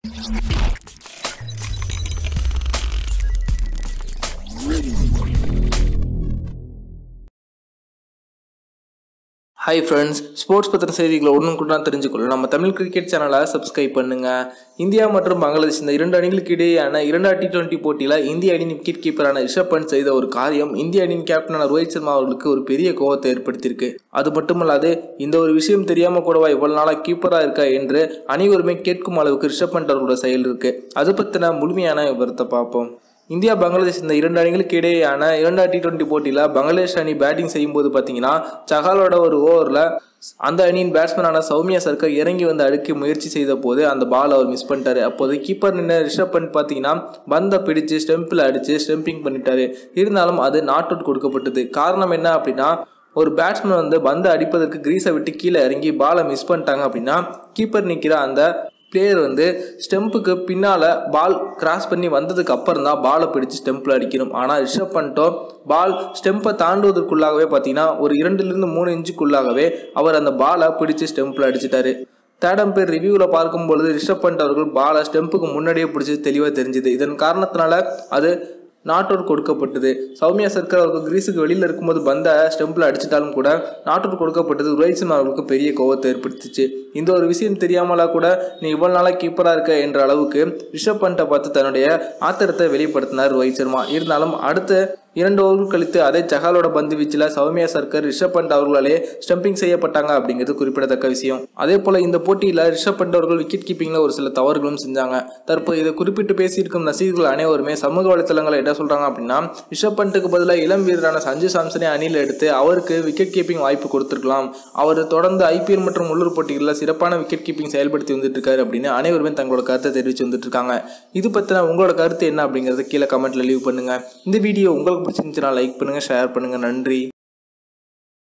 hi friends sports பற்றின செய்திகளை ஒன்றும் கூட தெரிஞ்சுக்கொள்ள நம்ம தமிழ் கிரிக்கெட் சேனலை சப்ஸ்கிரைப் பண்ணுங்க இந்தியா மற்றும் பங்களாதேஷ் இந்த இரண்டு அணிகளுக்கு இடையேயான இரண்டாம் டி டுவெண்ட்டி போட்டியில் இந்திய அணியின் விக்கெட் கீப்பரான ரிஷப் பண்ட் செய்த ஒரு காரியம் இந்திய அணியின் கேப்டனான ரோஹித் சர்மா அவர்களுக்கு ஒரு பெரிய கோபத்தை ஏற்படுத்தியிருக்கு அது மட்டுமல்லாது இந்த ஒரு விஷயம் தெரியாம கூடவா இவ்வளவு நாளாக கீப்பராக இருக்கா என்று அனைவருமே கேட்கும் அளவுக்கு ரிஷப் பண்ட் அவர்களோட செயல் இருக்கு அது பற்றின முழுமையான விவரத்தை பார்ப்போம் இந்தியா பங்களாதேஷ் இந்த இரண்டு அணிகளுக்கு இடையேயான இரண்டாம் டி டுவெண்ட்டி போட்டியில் பங்களாதேஷ் அணி பேட்டிங் செய்யும்போது பார்த்தீங்கன்னா சஹாலோட ஒரு ஓவரில் அந்த அணியின் பேட்ஸ்மேனான சௌமியா சர்க்கர் இறங்கி வந்து அடுக்க முயற்சி செய்த போது அந்த பால் அவர் மிஸ் பண்ணிட்டாரு அப்போது கீப்பர் நின்று ரிஷப் பண்ட் பார்த்தீங்கன்னா பந்தை பிடிச்சு ஸ்டெம்பில் அடிச்சு ஸ்டெம்பிங் பண்ணிட்டாரு இருந்தாலும் அது நாட் அவுட் கொடுக்கப்பட்டது காரணம் என்ன அப்படின்னா ஒரு பேட்ஸ்மேன் வந்து பந்தை அடிப்பதற்கு கிரீஸை விட்டு கீழே இறங்கி பாலை மிஸ் பண்ணிட்டாங்க அப்படின்னா கீப்பர் நிற்கிற அந்த பிளேயர் வந்து ஸ்டெம்புக்கு பின்னால் பால் கிராஸ் பண்ணி வந்ததுக்கு அப்புறம் தான் பாலை பிடிச்சி ஸ்டெம்பில் அடிக்கணும் ஆனால் ரிஷப் பண்ணிட்டோ பால் ஸ்டெம்பை தாண்டுவதற்குள்ளாகவே பார்த்தீங்கன்னா ஒரு இரண்டுலேருந்து மூணு இன்ச்சுக்குள்ளாகவே அவர் அந்த பாலை பிடிச்சி ஸ்டெம்பில் அடிச்சிட்டாரு தேர்ட் பேர் ரிவ்யூவில் பார்க்கும்பொழுது ரிஷப் பண்ட் அவர்கள் பாலை ஸ்டெம்புக்கு முன்னாடியே பிடிச்சது தெளிவாக தெரிஞ்சுது இதன் காரணத்தினால அது நாட் அவுட் கொடுக்கப்பட்டது சௌமியா சர்க்கர் அவருக்கு கிரீஸுக்கு வெளியில் இருக்கும்போது பந்த ஸ்டெம்பில் அடிச்சிட்டாலும் கூட நாட் அவுட் கொடுக்கப்பட்டது ரோஹித் சர்மா அவர்களுக்கு பெரிய கோவத்தை ஏற்படுத்துச்சு இந்த ஒரு விஷயம் தெரியாமலா கூட நீ இவ்வளவு நாளாக கீப்பராக இருக்க என்ற அளவுக்கு ரிஷப் பண்ட்டை பார்த்து தன்னுடைய ஆத்திரத்தை வெளிப்படுத்தினார் ரோஹித் சர்மா இருந்தாலும் அடுத்த இரண்டு ஓவர்கள் கழித்து அதே ஜஹாலோட பந்து வீச்சில் சௌமியா சர்க்கர் ரிஷப் பண்ட் அவர்களாலே ஸ்டம்பிங் செய்யப்பட்டாங்க அப்படிங்கிறது குறிப்பிடத்தக்க விஷயம் அதே போல இந்த போட்டியில் ரிஷப் பண்ட் அவர்கள் விக்கெட் கீப்பிங்ல ஒரு சில தவறுகளும் செஞ்சாங்க தற்போது இதை குறிப்பிட்டு பேசியிருக்கும் ரசிகர்கள் அனைவருமே சமூக வலைத்தளங்களை என்ன சொல்றாங்க அப்படின்னா ரிஷப் பண்ட்டுக்கு பதிலாக இளம் வீரரான சஞ்சு சாம்சனை அணியில் எடுத்து அவருக்கு விக்கெட் கீப்பிங் வாய்ப்பு கொடுத்திருக்கலாம் அவர் தொடர்ந்து ஐபிஎல் மற்றும் உள்ளூர் போட்டிகளில் சிறப்பான விக்கெட் கீப்பிங் செயல்படுத்தி வந்துட்டு இருக்காரு அப்படின்னு அனைவருமே தங்களோட கருத்தை தெரிவித்து வந்துட்டு இருக்காங்க இது பற்றின உங்களோட கருத்து என்ன அப்படிங்கறத கீழே கமெண்ட்ல லீவ் பண்ணுங்க இந்த வீடியோ உங்களுக்கு பிடிச்சிருந்துச்சுன்னா லைக் பண்ணுங்க ஷேர் பண்ணுங்க நன்றி